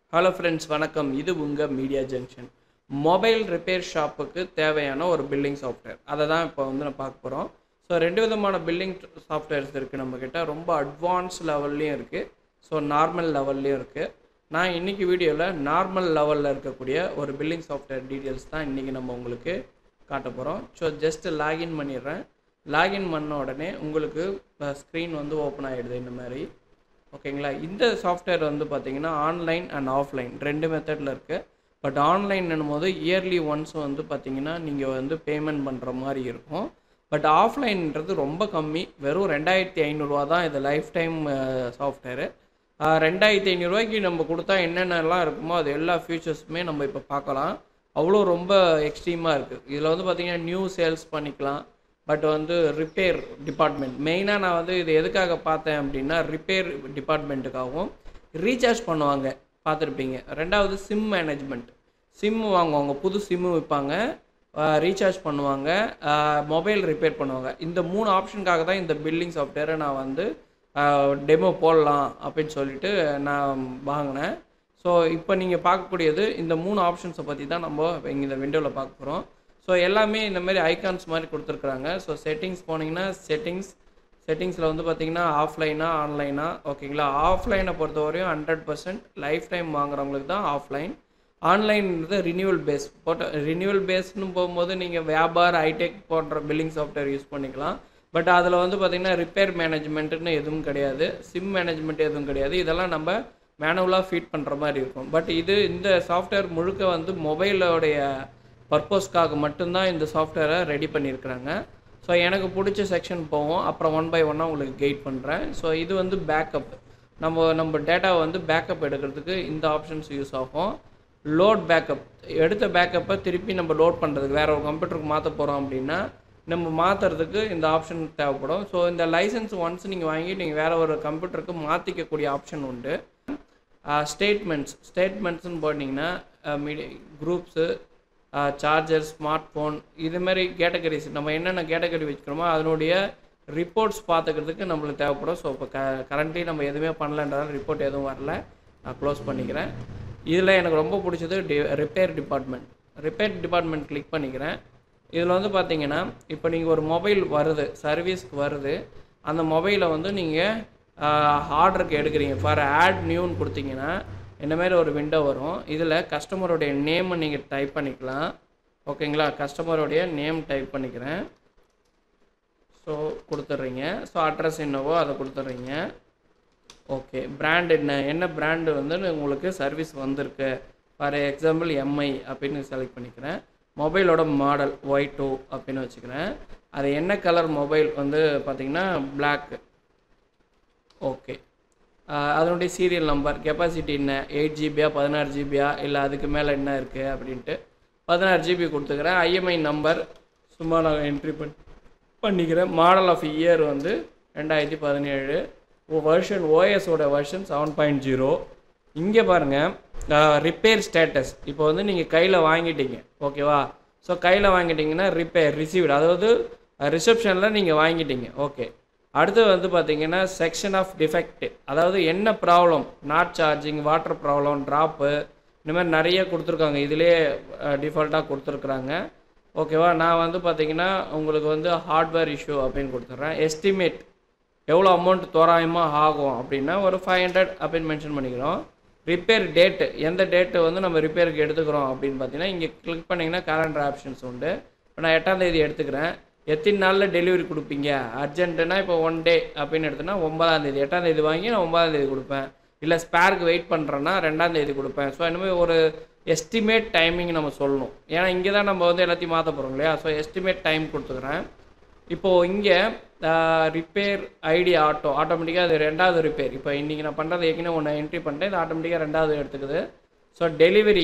hello friends வணக்கம் இது உங்கள் மீடியா ஜங்ஷன் மொபைல் ரிப்பேர் ஷாப்புக்கு தேவையான ஒரு பில்லிங் சாஃப்ட்வேர் அதை தான் இப்போ வந்து நான் பார்க்க போகிறோம் ஸோ ரெண்டு விதமான பில்லிங் சாஃப்ட்வேர்ஸ் இருக்குது நம்மக்கிட்ட ரொம்ப அட்வான்ஸ் லெவல்லையும் இருக்குது ஸோ நார்மல் லெவல்லையும் இருக்குது நான் இன்றைக்கி வீடியோவில் நார்மல் லெவலில் இருக்கக்கூடிய ஒரு பில்லிங் சாஃப்ட்வேர் டீட்டெயில்ஸ் தான் இன்றைக்கி நம்ம உங்களுக்கு காட்ட போகிறோம் ஸோ ஜஸ்ட்டு லாகின் பண்ணிடுறேன் லாகின் பண்ண உடனே உங்களுக்கு ஸ்க்ரீன் வந்து ஓப்பன் ஆகிடுது இந்த மாதிரி ஓகேங்களா இந்த சாஃப்ட்வேர் வந்து பார்த்தீங்கன்னா ஆன்லைன் அண்ட் ஆஃப்லைன் ரெண்டு மெத்தடில் இருக்குது பட் ஆன்லைன் போது இயர்லி ஒன்ஸ் வந்து பார்த்தீங்கன்னா நீங்கள் வந்து பேமெண்ட் பண்ணுற மாதிரி இருக்கும் பட் ஆஃப்லைன்ன்றது ரொம்ப கம்மி வெறும் ரெண்டாயிரத்தி ஐநூறுரூவா தான் இது லைஃப் டைம் சாஃப்ட்வேரு ரெண்டாயிரத்தி ஐநூறுரூவாய்க்கு நம்ம கொடுத்தா என்னென்னலாம் இருக்குமோ அது எல்லா ஃபியூச்சர்ஸுமே நம்ம இப்போ பார்க்கலாம் அவ்வளோ ரொம்ப எக்ஸ்ட்ரீமாக இருக்குது இதில் வந்து பார்த்திங்கன்னா நியூ சேல்ஸ் பண்ணிக்கலாம் பட் வந்து ரிப்பேர் டிபார்ட்மெண்ட் மெயினாக நான் வந்து இது எதுக்காக பார்த்தேன் அப்படின்னா ரிப்பேர் டிபார்ட்மெண்ட்டுக்காகவும் ரீசார்ஜ் பண்ணுவாங்க பார்த்துருப்பீங்க ரெண்டாவது சிம் மேனேஜ்மெண்ட் சிம் வாங்குவாங்க புது சிம்மு விற்பாங்க ரீசார்ஜ் பண்ணுவாங்க மொபைல் ரிப்பேர் பண்ணுவாங்க இந்த மூணு ஆப்ஷனுக்காக தான் இந்த பில்லிங் சாஃப்ட்வேரை நான் வந்து டெமோ போடலாம் அப்படின்னு சொல்லிட்டு நான் வாங்கினேன் ஸோ இப்போ நீங்கள் பார்க்கக்கூடியது இந்த மூணு ஆப்ஷன்ஸை பற்றி தான் நம்ம இங்கே இந்த விண்டோவில் பார்க்க போகிறோம் ஸோ எல்லாமே இந்த மாதிரி ஐகான்ஸ் மாதிரி கொடுத்துருக்குறாங்க ஸோ செட்டிங்ஸ் போனீங்கன்னா செட்டிங்ஸ் செட்டிங்ஸில் வந்து பார்த்தீங்கன்னா ஆஃப்லைனா ஆன்லைனா ஓகேங்களா ஆஃப்லைனை பொறுத்தவரையும் ஹண்ட்ரட் பர்சன்ட் லைஃப் டைம் வாங்குறவங்களுக்கு தான் ஆஃப்லைன் ஆன்லைன்றது ரினியூவல் பேஸ் போட்ட ரினியூவல் பேஸ்னு போகும்போது நீங்கள் வியாபார் ஐடெக் போன்ற பில்லிங் சாஃப்ட்வேர் யூஸ் பண்ணிக்கலாம் பட் அதில் வந்து பார்த்திங்கன்னா ரிப்பேர் மேனேஜ்மெண்ட்டுன்னு எதுவும் கிடையாது சிம் மேனேஜ்மெண்ட் எதுவும் கிடையாது இதெல்லாம் நம்ம மேனுவலாக ஃபீட் பண்ணுற மாதிரி இருக்கும் பட் இது இந்த சாஃப்ட்வேர் முழுக்க வந்து மொபைலோடைய பர்பஸ்க்காக மட்டும்தான் இந்த சாஃப்ட்வேரை ரெடி பண்ணியிருக்கிறாங்க ஸோ எனக்கு பிடிச்ச செக்ஷன் போவோம் அப்புறம் ஒன் பை ஒன்னாக உங்களுக்கு கைட் பண்ணுறேன் ஸோ இது வந்து பேக்கப் நம்ம நம்ம டேட்டாவை வந்து பேக்கப் எடுக்கிறதுக்கு இந்த ஆப்ஷன்ஸ் யூஸ் ஆகும் லோட் பேக்கப் எடுத்த பேக்கப்பை திருப்பி நம்ம லோட் பண்ணுறதுக்கு வேறு ஒரு கம்ப்யூட்டருக்கு மாற்ற போகிறோம் அப்படின்னா நம்ம மாற்றுறதுக்கு இந்த ஆப்ஷன் தேவைப்படும் ஸோ இந்த லைசன்ஸ் ஒன்ஸ் நீங்கள் வாங்கி நீங்கள் வேறு ஒரு கம்ப்யூட்டருக்கு மாற்றிக்கக்கூடிய ஆப்ஷன் உண்டு ஸ்டேட்மெண்ட்ஸ் ஸ்டேட்மெண்ட்ஸ்னு போட்டிங்கன்னா மீடி குரூப்ஸு சார்ஜர் ஸ்மார்ட் ஃபோன் இதுமாரி கேட்டகரிஸ் நம்ம என்னென்ன கேட்டகரி வச்சுக்கிறோமோ அதனுடைய ரிப்போர்ட்ஸ் பார்த்துக்கிறதுக்கு நம்மளுக்கு தேவைப்படும் ஸோ இப்போ க கரண்ட்லி நம்ம எதுவுமே பண்ணலன்றதால ரிப்போர்ட் எதுவும் வரல நான் க்ளோஸ் பண்ணிக்கிறேன் இதில் எனக்கு ரொம்ப பிடிச்சது டி repair department repair department click பண்ணிக்கிறேன் இதில் வந்து பார்த்தீங்கன்னா இப்போ நீங்கள் ஒரு மொபைல் வருது சர்வீஸ்க்கு வருது அந்த மொபைலை வந்து நீங்கள் ஆர்டருக்கு எடுக்கிறீங்க ஃபார் ஆட் நியூன்னு கொடுத்தீங்கன்னா இந்த மாதிரி ஒரு விண்டோ வரும் இதில் கஸ்டமருடைய நேமை நீங்கள் டைப் பண்ணிக்கலாம் ஓகேங்களா கஸ்டமருடைய நேம் டைப் பண்ணிக்கிறேன் ஸோ கொடுத்துட்றீங்க ஸோ அட்ரஸ் என்னவோ அதை கொடுத்துட்றீங்க ஓகே பிராண்ட் என்ன என்ன பிராண்டு வந்து உங்களுக்கு சர்வீஸ் வந்திருக்கு ஃபார் எக்ஸாம்பிள் எம்ஐ அப்படின்னு செலக்ட் பண்ணிக்கிறேன் மொபைலோட மாடல் ஒய் டூ அப்படின்னு வச்சுக்கிறேன் அது என்ன கலர் மொபைல் வந்து பார்த்திங்கன்னா பிளாக்கு ஓகே அதனுடைய சீரியல் நம்பர் கெப்பாசிட்டி என்ன எயிட் ஜிபியா பதினாறு ஜிபியா இல்லை அதுக்கு மேலே என்ன இருக்குது அப்படின்ட்டு பதினாறு ஜிபி கொடுத்துக்கிறேன் ஐஎம்ஐ நம்பர் சும்மா நான் என்ட்ரி பண்ணி பண்ணிக்கிறேன் மாடல் ஆஃப் இயர் வந்து ரெண்டாயிரத்தி பதினேழு வெர்ஷன் ஓஎஸோட வெர்ஷன் செவன் பாயிண்ட் ஜீரோ இங்கே பாருங்கள் ரிப்பேர் ஸ்டேட்டஸ் இப்போ வந்து நீங்கள் கையில் வாங்கிட்டீங்க ஓகேவா ஸோ கையில் வாங்கிட்டீங்கன்னா ரிப்பேர் ரிசீவ்டு அதாவது ரிசப்ஷனில் நீங்கள் வாங்கிட்டீங்க ஓகே அடுத்து வந்து பார்த்தீங்கன்னா செக்ஷன் ஆஃப் டிஃபெக்ட் அதாவது என்ன problem not charging water problem drop இந்த மாதிரி நிறைய கொடுத்துருக்காங்க இதிலே டிஃபால்ட்டாக கொடுத்துருக்குறாங்க ஓகேவா நான் வந்து பார்த்தீங்கன்னா உங்களுக்கு வந்து ஹார்ட்வேர் இஷ்யூ அப்படின்னு கொடுத்துட்றேன் எஸ்டிமேட் எவ்வளோ அமௌண்ட் தோராயமாக ஆகும் அப்படின்னா ஒரு ஃபைவ் ஹண்ட்ரட் அப்படின்னு மென்ஷன் பண்ணிக்கிறோம் ரிப்பேர் டேட்டு எந்த டேட்டு வந்து நம்ம ரிப்பேருக்கு எடுத்துக்கிறோம் அப்படின்னு பார்த்தீங்கன்னா இங்கே கிளிக் பண்ணிங்கன்னா கேலண்டர் ஆப்ஷன்ஸ் உண்டு இப்போ நான் எட்டாம் தேதி எடுத்துக்கிறேன் எத்தனை நாளில் டெலிவரி கொடுப்பீங்க அர்ஜென்ட்டுனா இப்போ ஒன் டே அப்படின்னு எடுத்தோன்னா ஒன்பதாம் தேதி எட்டாம் தேதி வாங்கி நான் ஒன்பதாம் தேதி கொடுப்பேன் இல்லை ஸ்பேருக்கு வெயிட் பண்ணுறேன்னா ரெண்டாம் தேதி கொடுப்பேன் ஸோ இனிமேல் ஒரு எஸ்டிமேட் டைமிங் நம்ம சொல்லணும் ஏன்னா இங்கே தான் நம்ம வந்து எல்லாத்தையும் மாற்ற போகிறோம் இல்லையா ஸோ எஸ்டிமேட் டைம் கொடுத்துக்கிறேன் இப்போது இங்கே ரிப்பேர் ஐடி ஆட்டோ ஆட்டோமேட்டிக்காக அது ரெண்டாவது ரிப்பேர் இப்போ இன்றைக்கி நான் பண்ணுறது ஏற்கனவே ஒன்று என்ட்ரி பண்ணிட்டேன் இது ஆட்டோமேட்டிக்காக ரெண்டாவது எடுத்துக்குது ஸோ டெலிவரி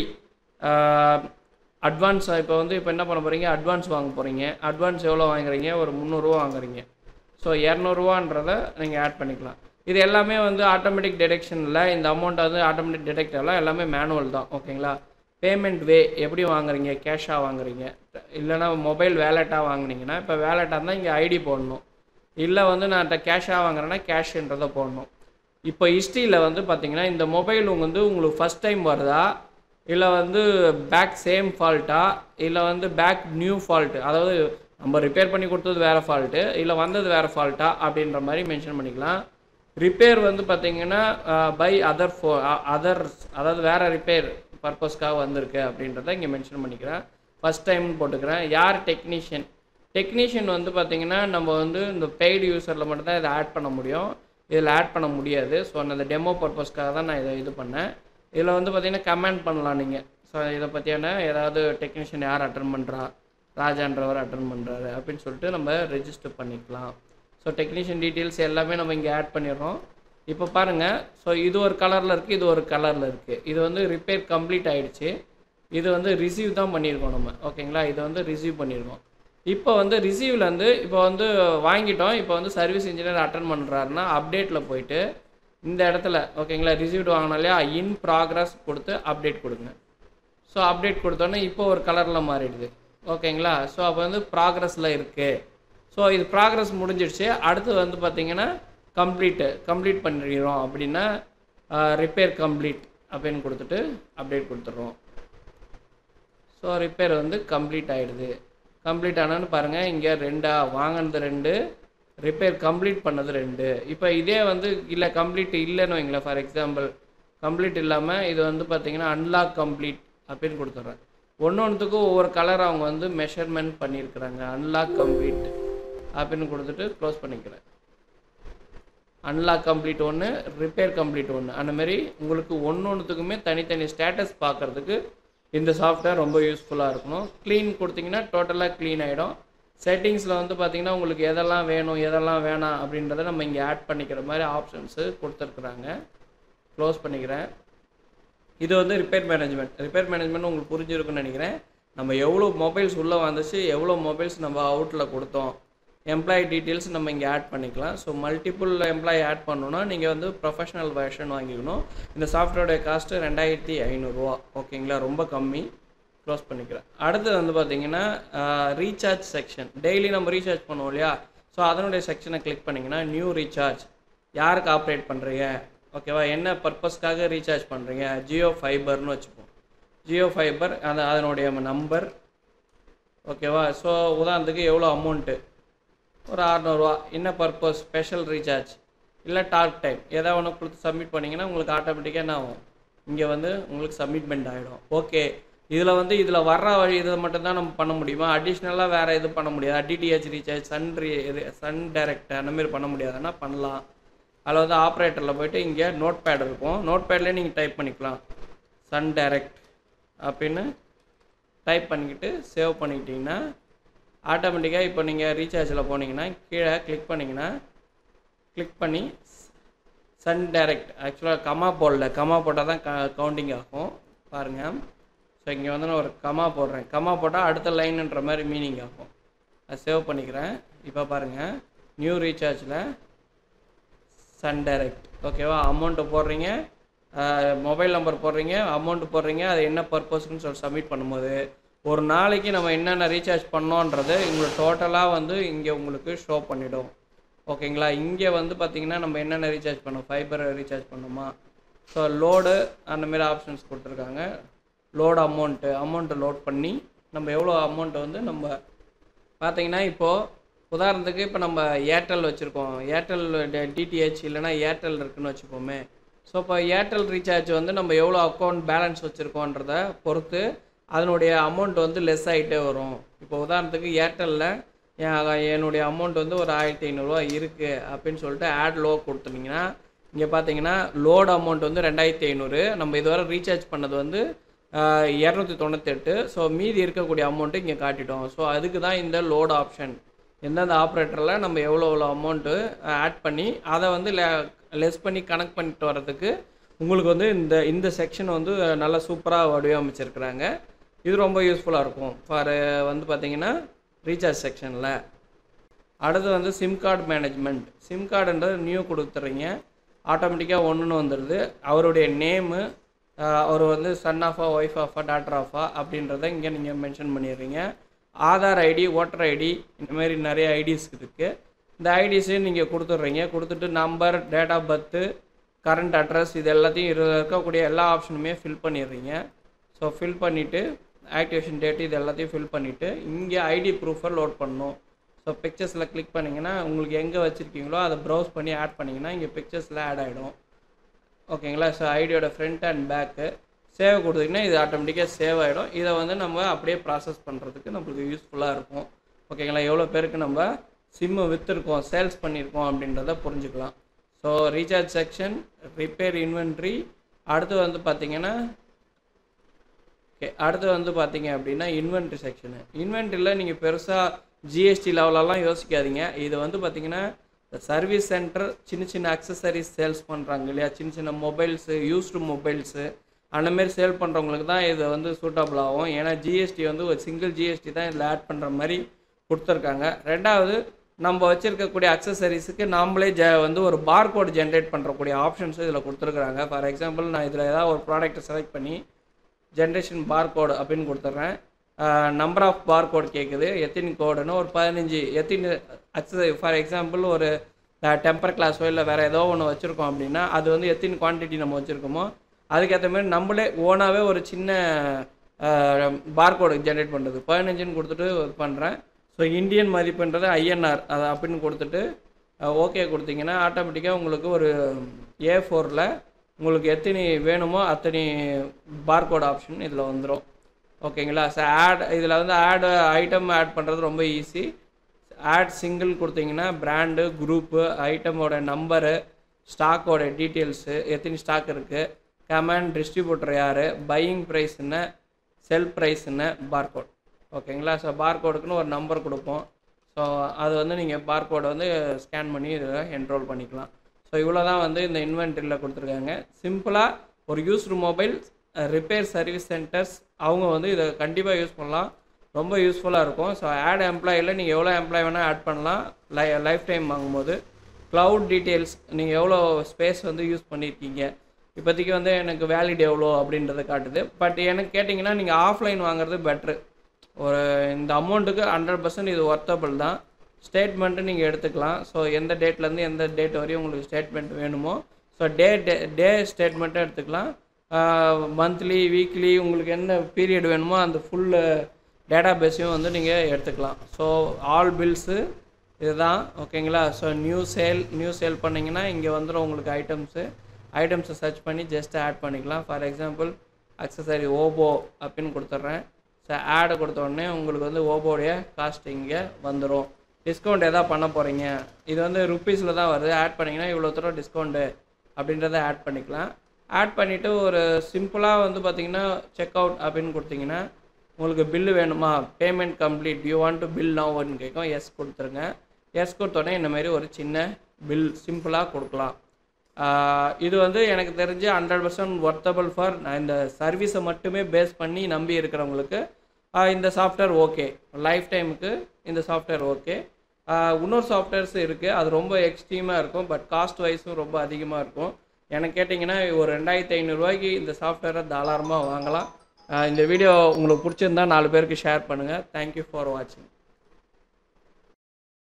அட்வான்ஸ் இப்போ வந்து இப்போ என்ன பண்ண போகிறீங்க அட்வான்ஸ் வாங்க போகிறீங்க அட்வான்ஸ் எவ்வளோ வாங்குறீங்க ஒரு முந்நூறுரூவா வாங்குறீங்க ஸோ இரநூறுவான்றதை நீங்கள் ஆட் பண்ணிக்கலாம் இது எல்லாமே வந்து ஆட்டோமேட்டிக் டிடெக்ஷனில் இந்த அமௌண்ட் வந்து ஆட்டோமேட்டிக் டிடெக்ட் எல்லாம் எல்லாமே மேனுவல் தான் ஓகேங்களா பேமெண்ட் வே எப்படி வாங்குறீங்க கேஷாக வாங்குறீங்க இல்லைனா மொபைல் வேலெட்டாக வாங்குனீங்கன்னா இப்போ வேலெட்டாக இருந்தால் இங்கே ஐடி போடணும் இல்லை வந்து நான் கேஷாக வாங்குறேன்னா கேஷ்ன்றதை போடணும் இப்போ ஹிஸ்ட்ரியில் வந்து பார்த்தீங்கன்னா இந்த மொபைல் வந்து உங்களுக்கு ஃபஸ்ட் டைம் வருதா இல்லை வந்து பேக் சேம் ஃபால்ட்டா இல்லை வந்து பேக் நியூ ஃபால்ட்டு அதாவது நம்ம ரிப்பேர் பண்ணி கொடுத்தது வேறு ஃபால்ட்டு இல்லை வந்தது வேறு ஃபால்ட்டா அப்படின்ற மாதிரி மென்ஷன் பண்ணிக்கலாம் ரிப்பேர் வந்து பார்த்தீங்கன்னா பை அதர் ஃபோ அதர்ஸ் அதாவது வேறு ரிப்பேர் பர்பஸ்க்காக வந்திருக்கு அப்படின்றத இங்கே மென்ஷன் பண்ணிக்கிறேன் ஃபஸ்ட் டைம் போட்டுக்கிறேன் யார் டெக்னீஷியன் டெக்னீஷியன் வந்து பார்த்தீங்கன்னா நம்ம வந்து இந்த பெய்டு யூசரில் மட்டும்தான் இதை ஆட் பண்ண முடியும் இதில் ஆட் பண்ண முடியாது ஸோ அந்த டெமோ பர்பஸ்க்காக தான் நான் இதை இது பண்ணேன் இதில் வந்து பார்த்தீங்கன்னா கமெண்ட் பண்ணலாம் நீங்கள் ஸோ இதை பற்றியான ஏதாவது டெக்னீஷியன் யார் அட்டன் பண்ணுறா ராஜான்றவர் அட்டன் பண்ணுறாரு அப்படின்னு சொல்லிட்டு நம்ம ரெஜிஸ்டர் பண்ணிக்கலாம் ஸோ டெக்னீஷியன் டீட்டெயில்ஸ் எல்லாமே நம்ம இங்கே ஆட் பண்ணிடுறோம் இப்போ பாருங்கள் ஸோ இது ஒரு கலரில் இருக்குது இது ஒரு கலரில் இருக்குது இது வந்து ரிப்பேர் கம்ப்ளீட் ஆயிடுச்சு இது வந்து ரிசீவ் தான் பண்ணியிருக்கோம் நம்ம ஓகேங்களா இதை வந்து ரிசீவ் பண்ணியிருக்கோம் இப்போ வந்து ரிசீவில் வந்து இப்போ வந்து வாங்கிட்டோம் இப்போ வந்து சர்வீஸ் இன்ஜினியர் அட்டன் பண்ணுறாருன்னா அப்டேட்டில் போயிட்டு இந்த இடத்துல ஓகேங்களா ரிசீவ்டு வாங்கினோம் இல்லையா இன் ப்ராக்ரஸ் கொடுத்து அப்டேட் கொடுங்க ஸோ அப்டேட் கொடுத்தோன்னே இப்போ ஒரு கலரில் மாறிடுது ஓகேங்களா ஸோ அப்போ வந்து ப்ராக்ரஸில் இருக்குது ஸோ இது ப்ராக்ரஸ் முடிஞ்சிடுச்சு அடுத்து வந்து பார்த்தீங்கன்னா கம்ப்ளீட்டு கம்ப்ளீட் பண்ணிடுறோம் அப்படின்னா ரிப்பேர் கம்ப்ளீட் அப்படின்னு கொடுத்துட்டு அப்டேட் கொடுத்துட்றோம் ஸோ ரிப்பேர் வந்து கம்ப்ளீட் ஆகிடுது கம்ப்ளீட் ஆனான்னு பாருங்கள் இங்கே ரெண்டா வாங்கினது ரெண்டு ரிப்பேர் கம்ப்ளீட் பண்ணது ரெண்டு இப்போ இதே வந்து இல்லை கம்ப்ளீட் இல்லைன்னு வைங்களேன் ஃபார் எக்ஸாம்பிள் கம்ப்ளீட் இல்லாமல் இது வந்து பார்த்தீங்கன்னா அன்லாக் கம்ப்ளீட் அப்படின்னு கொடுத்துட்றேன் ஒன்று ஒன்றுத்துக்கும் ஒவ்வொரு கலர் அவங்க வந்து மெஷர்மெண்ட் பண்ணியிருக்கிறாங்க அன்லாக் கம்ப்ளீட் அப்படின்னு கொடுத்துட்டு க்ளோஸ் பண்ணிக்கிறேன் அன்லாக் கம்ப்ளீட் ஒன்று ரிப்பேர் கம்ப்ளீட் ஒன்று அந்த மாதிரி உங்களுக்கு ஒன்று ஒன்றுத்துக்குமே தனித்தனி ஸ்டேட்டஸ் பார்க்குறதுக்கு இந்த சாஃப்ட்வேர் ரொம்ப யூஸ்ஃபுல்லாக இருக்கணும் க்ளீன் கொடுத்தீங்கன்னா டோட்டலாக க்ளீன் ஆகிடும் செட்டிங்ஸில் வந்து பார்த்தீங்கன்னா உங்களுக்கு எதெல்லாம் வேணும் எதெல்லாம் வேணாம் அப்படின்றத நம்ம இங்கே ஆட் பண்ணிக்கிற மாதிரி ஆப்ஷன்ஸு கொடுத்துருக்குறாங்க க்ளோஸ் பண்ணிக்கிறேன் இது வந்து ரிப்பேர் மேனேஜ்மெண்ட் ரிப்பேர் மேனேஜ்மெண்ட் உங்களுக்கு புரிஞ்சிருக்குன்னு நினைக்கிறேன் நம்ம எவ்வளோ மொபைல்ஸ் உள்ளே வந்துச்சு எவ்வளோ மொபைல்ஸ் நம்ம அவுட்டில் கொடுத்தோம் எம்ப்ளாயி டீட்டெயில்ஸ் நம்ம இங்கே ஆட் பண்ணிக்கலாம் ஸோ மல்டிபிள் எம்ப்ளாயி ஆட் பண்ணணும்னா நீங்கள் வந்து ப்ரொஃபஷனல் வெர்ஷன் வாங்கிக்கணும் இந்த சாஃப்ட்வேரோடைய காஸ்ட்டு ரெண்டாயிரத்தி ஐநூறுரூவா ஓகேங்களா ரொம்ப கம்மி க்ளோஸ் பண்ணிக்கிறேன் அடுத்து வந்து பார்த்தீங்கன்னா ரீசார்ஜ் செக்ஷன் டெய்லி நம்ம ரீசார்ஜ் பண்ணுவோம் இல்லையா ஸோ அதனுடைய செக்ஷனை கிளிக் பண்ணிங்கன்னா நியூ ரீசார்ஜ் யாருக்கு ஆப்ரேட் பண்ணுறீங்க ஓகேவா என்ன பர்பஸ்க்காக ரீசார்ஜ் பண்ணுறீங்க ஜியோ ஃபைபர்னு வச்சுப்போம் ஜியோ ஃபைபர் அந்த அதனுடைய நம்பர் ஓகேவா ஸோ உதாரணத்துக்கு எவ்வளோ அமௌண்ட்டு ஒரு அறநூறுவா என்ன பர்பஸ் ஸ்பெஷல் ரீசார்ஜ் இல்லை டாக் டைம் ஏதாவது ஒன்று கொடுத்து சப்மிட் பண்ணிங்கன்னா உங்களுக்கு ஆட்டோமேட்டிக்காக என்ன ஆகும் இங்கே வந்து உங்களுக்கு சப்மிட்மெண்ட் ஆகிடும் ஓகே இதில் வந்து இதில் வர்ற வழி இதை மட்டும்தான் நம்ம பண்ண முடியுமா அடிஷ்னலாக வேறு எதுவும் பண்ண முடியாது டிடிஹெச் ரீசார்ஜ் சன் ரீ சன் டைரக்ட் அந்த மாதிரி பண்ண முடியாதுன்னா பண்ணலாம் அதில் வந்து ஆப்ரேட்டரில் போயிட்டு இங்கே நோட் பேட் இருக்கும் நோட் பேட்லேயே நீங்கள் டைப் பண்ணிக்கலாம் சன் டைரக்ட் அப்படின்னு டைப் பண்ணிக்கிட்டு சேவ் பண்ணிக்கிட்டிங்கன்னா ஆட்டோமேட்டிக்காக இப்போ நீங்கள் ரீசார்ஜில் போனீங்கன்னா கீழே கிளிக் பண்ணிங்கன்னா கிளிக் பண்ணி சன் டைரக்ட் ஆக்சுவலாக கமா போடல கமா போட்டால் தான் க கவுண்டிங் ஆகும் பாருங்கள் ஸோ இங்கே வந்து நான் ஒரு கமா போடுறேன் கமா போட்டால் அடுத்த லைன்ன்ற மாதிரி மீனிங் ஆகும் அதை சேவ் பண்ணிக்கிறேன் இப்போ பாருங்கள் நியூ ரீசார்ஜில் சன் டைரக்ட் ஓகேவா அமௌண்ட்டு போடுறீங்க மொபைல் நம்பர் போடுறீங்க அமௌண்ட்டு போடுறீங்க அது என்ன பர்பஸ்க்குன்னு சொல்லி சப்மிட் பண்ணும்போது ஒரு நாளைக்கு நம்ம என்னென்ன ரீசார்ஜ் பண்ணோன்றது உங்களுக்கு டோட்டலாக வந்து இங்கே உங்களுக்கு ஷோ பண்ணிடும் ஓகேங்களா இங்கே வந்து பார்த்தீங்கன்னா நம்ம என்னென்ன ரீசார்ஜ் பண்ணோம் ஃபைபர் ரீசார்ஜ் பண்ணோமா ஸோ லோடு அந்தமாரி ஆப்ஷன்ஸ் கொடுத்துருக்காங்க லோடு அமௌண்ட்டு அமௌண்ட்டு லோட் பண்ணி நம்ம எவ்வளோ அமௌண்ட்டை வந்து நம்ம பார்த்தீங்கன்னா இப்போது உதாரணத்துக்கு இப்போ நம்ம ஏர்டெல் வச்சுருக்கோம் ஏர்டெல் டிடிஹெச் இல்லைனா ஏர்டெல் இருக்குன்னு வச்சுப்போமே ஸோ இப்போ ஏர்டெல் ரீசார்ஜ் வந்து நம்ம எவ்வளோ அக்கௌண்ட் பேலன்ஸ் வச்சுருக்கோன்றத பொறுத்து அதனுடைய அமௌண்ட் வந்து லெஸ் ஆகிட்டே வரும் இப்போ உதாரணத்துக்கு ஏர்டெல்லில் என் என்னுடைய அமௌண்ட் வந்து ஒரு ஆயிரத்தி ஐநூறுரூவா இருக்குது அப்படின்னு சொல்லிட்டு ஆட் லோ கொடுத்துட்டிங்கன்னா இங்கே பார்த்தீங்கன்னா லோடு அமௌண்ட் வந்து ரெண்டாயிரத்தி ஐநூறு நம்ம இதுவரை ரீசார்ஜ் பண்ணது வந்து இரநூத்தி தொண்ணூத்தெட்டு ஸோ மீதி இருக்கக்கூடிய அமௌண்ட்டு இங்கே காட்டிட்டோம் ஸோ அதுக்கு தான் இந்த லோடு ஆப்ஷன் எந்தெந்த ஆப்ரேட்டரில் நம்ம எவ்வளோ எவ்வளோ அமௌண்ட்டு ஆட் பண்ணி அதை வந்து லெஸ் பண்ணி கனெக்ட் பண்ணிட்டு வர்றதுக்கு உங்களுக்கு வந்து இந்த இந்த செக்ஷன் வந்து நல்லா சூப்பராக வடிவமைச்சிருக்கிறாங்க இது ரொம்ப யூஸ்ஃபுல்லாக இருக்கும் ஃபார் வந்து பார்த்தீங்கன்னா ரீசார்ஜ் செக்ஷனில் அடுத்து வந்து சிம் கார்டு மேனேஜ்மெண்ட் சிம் கார்டுன்றது நியூ கொடுத்துறீங்க ஆட்டோமேட்டிக்காக ஒன்றுன்னு வந்துடுது அவருடைய நேமு அவர் வந்து சன் ஆஃபா ஒய்ஃப் ஆஃபா டாட்டர் ஆஃபா அப்படின்றத இங்கே நீங்கள் மென்ஷன் பண்ணிடுறீங்க ஆதார் ஐடி ஓட்டர் ஐடி இந்த மாதிரி நிறைய ஐடிஸ் இருக்குது இந்த ஐடிஸையும் நீங்கள் கொடுத்துட்றீங்க கொடுத்துட்டு number date of birth current address இது எல்லாத்தையும் இதில் இருக்கக்கூடிய எல்லா ஆப்ஷனுமே ஃபில் பண்ணிடுறீங்க ஸோ ஃபில் பண்ணிவிட்டு ஆக்டிவேஷன் டேட் இது எல்லாத்தையும் ஃபில் பண்ணிவிட்டு இங்கே ஐடி ப்ரூஃபை லோட் பண்ணணும் ஸோ பிக்சர்ஸில் கிளிக் பண்ணிங்கன்னா உங்களுக்கு எங்கே வச்சுருக்கீங்களோ அதை ப்ரௌஸ் பண்ணி ஆட் பண்ணிங்கன்னா இங்கே பிக்சர்ஸில் ஆட் ஆகிடும் ஓகேங்களா ஸோ ஐடியோட ஃப்ரண்ட் அண்ட் பேக்கு சேவ் கொடுத்தீங்கன்னா இது ஆட்டோமேட்டிக்காக சேவ் ஆகிடும் இதை வந்து நம்ம அப்படியே ப்ராசஸ் பண்ணுறதுக்கு நம்மளுக்கு யூஸ்ஃபுல்லாக இருக்கும் ஓகேங்களா எவ்வளோ பேருக்கு நம்ம சிம்மு விற்றுருக்கோம் சேல்ஸ் பண்ணியிருக்கோம் அப்படின்றத புரிஞ்சுக்கலாம் so recharge section repair inventory அடுத்து வந்து பார்த்தீங்கன்னா ஓகே அடுத்து வந்து பார்த்தீங்க அப்படின்னா இன்வென்ட்ரி செக்ஷனு இன்வென்ட்ரியில் நீங்கள் பெருசாக ஜிஎஸ்டி லெவலெல்லாம் யோசிக்காதீங்க இது வந்து பார்த்தீங்கன்னா இந்த சர்வீஸ் சென்டர் சின்ன சின்ன அக்சசரிஸ் சேல்ஸ் பண்ணுறாங்க இல்லையா சின்ன சின்ன மொபைல்ஸு யூஸ்டு மொபைல்ஸு அந்த மாதிரி சேல் பண்ணுறவங்களுக்கு தான் இது வந்து சூட்டபிள் ஆகும் ஏன்னா ஜிஎஸ்டி வந்து ஒரு சிங்கிள் ஜிஎஸ்டி தான் இதில் ஆட் பண்ணுற மாதிரி கொடுத்துருக்காங்க ரெண்டாவது நம்ம வச்சுருக்கக்கூடிய அக்சசரிஸுக்கு நாமளே ஜ வந்து ஒரு பார்கோட் ஜென்ரேட் பண்ணுறக்கூடிய ஆப்ஷன்ஸும் இதில் கொடுத்துருக்குறாங்க ஃபார் எக்ஸாம்பிள் நான் இதில் ஏதாவது ஒரு ப்ராடக்ட்டை செலக்ட் பண்ணி ஜென்ரேஷன் பார்கோடு அப்படின்னு கொடுத்துட்றேன் நம்பர் ஆஃப் பார்கோட் கேட்குது எத்தனை கோடுன்னு ஒரு பதினஞ்சு எத்தனை அக்சசரி ஃபார் எக்ஸாம்பிள் ஒரு டெம்பர் கிளாஸோ இல்லை வேறு ஏதோ ஒன்று வச்சுருக்கோம் அப்படின்னா அது வந்து எத்தனை குவான்டிட்டி நம்ம வச்சுருக்கோமோ அதுக்கேற்ற மாதிரி நம்மளே ஓனாகவே ஒரு சின்ன பார்கோடு ஜென்ரேட் பண்ணுறது பதினஞ்சுன்னு கொடுத்துட்டு பண்ணுறேன் ஸோ இந்தியன் மதிப்புன்றது ஐஎன்ஆர் அதை அப்படின்னு கொடுத்துட்டு ஓகே கொடுத்தீங்கன்னா ஆட்டோமேட்டிக்காக உங்களுக்கு ஒரு ஏ ஃபோரில் உங்களுக்கு எத்தனை வேணுமோ அத்தனை பார்கோட் ஆப்ஷன் இதில் வந்துடும் ஓகேங்களா ஸோ ஆட் இதில் வந்து ஆட் ஐட்டம் ஆட் பண்ணுறது ரொம்ப ஈஸி ஆட் சிங்கிள் கொடுத்தீங்கன்னா பிராண்டு குரூப்பு ஐட்டமோட நம்பரு ஸ்டாக்கோட டீட்டெயில்ஸு எத்தனை ஸ்டாக் இருக்குது கமெண்ட் டிஸ்ட்ரிபியூட்டர் யார் பையிங் ப்ரைஸ் என்ன செல் ப்ரைஸ் என்ன பார்கோட் ஓகேங்களா ஸோ பார்கோடுக்குன்னு ஒரு நம்பர் கொடுப்போம் ஸோ அது வந்து நீங்கள் பார்கோடை வந்து ஸ்கேன் பண்ணி இதில் என்ரோல் பண்ணிக்கலாம் ஸோ இவ்வளோ தான் வந்து இந்த இன்வென்ட்ரியில் கொடுத்துருக்காங்க சிம்பிளாக ஒரு used mobile repair service centres அவங்க வந்து இதை கண்டிப்பாக யூஸ் பண்ணலாம் ரொம்ப யூஸ்ஃபுல்லாக இருக்கும் ஸோ ஆட் எம்ப்ளாயில் நீங்கள் எவ்வளோ எம்ப்ளாய் வேணால் ஆட் பண்ணலாம் லை லைஃப் டைம் வாங்கும்போது க்ளவுட் டீட்டெயில்ஸ் நீங்கள் எவ்வளோ ஸ்பேஸ் வந்து யூஸ் பண்ணியிருக்கீங்க இப்போதைக்கு வந்து எனக்கு வேலிட் எவ்வளோ அப்படின்றத காட்டுது பட் எனக்கு கேட்டிங்கன்னா நீங்கள் ஆஃப்லைன் வாங்குறது பெட்ரு ஒரு இந்த அமௌண்ட்டுக்கு ஹண்ட்ரட் பர்சன்ட் இது ஒர்த்தபிள் தான் ஸ்டேட்மெண்ட்டு நீங்கள் எடுத்துக்கலாம் ஸோ எந்த டேட்லேருந்து எந்த டேட் வரையும் உங்களுக்கு ஸ்டேட்மெண்ட் வேணுமோ ஸோ டே டே டே ஸ்டேட்மெண்ட்டும் எடுத்துக்கலாம் மந்த்லி வீக்லி உங்களுக்கு என்ன பீரியட் வேணுமோ அந்த ஃபுல்லு டேட்டா பேஸையும் வந்து நீங்கள் எடுத்துக்கலாம் ஸோ ஆல் பில்ஸு இதுதான் ஓகேங்களா so new sale new sale பண்ணிங்கன்னா இங்கே வந்துடும் உங்களுக்கு ஐட்டம்ஸு ஐட்டம்ஸை சர்ச் பண்ணி ஜஸ்ட் ஆட் பண்ணிக்கலாம் ஃபார் எக்ஸாம்பிள் அக்சசரி ஓபோ அப்படின்னு கொடுத்துட்றேன் ஸோ ஆடை கொடுத்த உடனே உங்களுக்கு வந்து ஓபோடைய காஸ்ட் இங்கே வந்துடும் டிஸ்கவுண்ட் எதாவது பண்ண போகிறீங்க இது வந்து ருப்பீஸில் தான் வருது ஆட் பண்ணிங்கன்னா இவ்வளோ தூரம் டிஸ்கவுண்ட்டு அப்படின்றத ஆட் பண்ணிக்கலாம் ஆட் பண்ணிவிட்டு ஒரு சிம்பிளாக வந்து பார்த்தீங்கன்னா செக் அவுட் அப்படின்னு கொடுத்தீங்கன்னா உங்களுக்கு பில்லு வேணுமா payment complete you want to bill நோன்னு கேட்கும் எஸ் கொடுத்துருங்க எஸ் கொடுத்தோடனே இந்த மாதிரி ஒரு சின்ன பில் சிம்பிளாக கொடுக்கலாம் ஆஹ் இது வந்து எனக்கு தெரிஞ்சு ஹண்ட்ரட் பர்சன்ட் ஒர்த்தபிள் ஃபார் இந்த சர்வீஸை மட்டுமே பேஸ் பண்ணி நம்பி இருக்கிறவங்களுக்கு ஆஹ் இந்த சாஃப்ட்வேர் ஓகே லைஃப் டைமுக்கு இந்த சாஃப்ட்வேர் ஓகே இன்னொரு சாஃப்ட்வேர்ஸ் இருக்குது அது ரொம்ப எக்ஸ்ட்ரீமாக இருக்கும் பட் காஸ்ட் வைஸும் ரொம்ப அதிகமாக இருக்கும் எனக்கு கேட்டிங்கன்னா ஒரு ரெண்டாயிரத்தி ஐநூறுரூவாய்க்கு இந்த சாஃப்ட்வேரை தாராளமாக வாங்கலாம் ஆஹ் இந்த வீடியோ உங்களுக்கு பிடிச்சிருந்தா நாலு பேருக்கு ஷேர் பண்ணுங்கள் தேங்க்யூ ஃபார் வாட்சிங்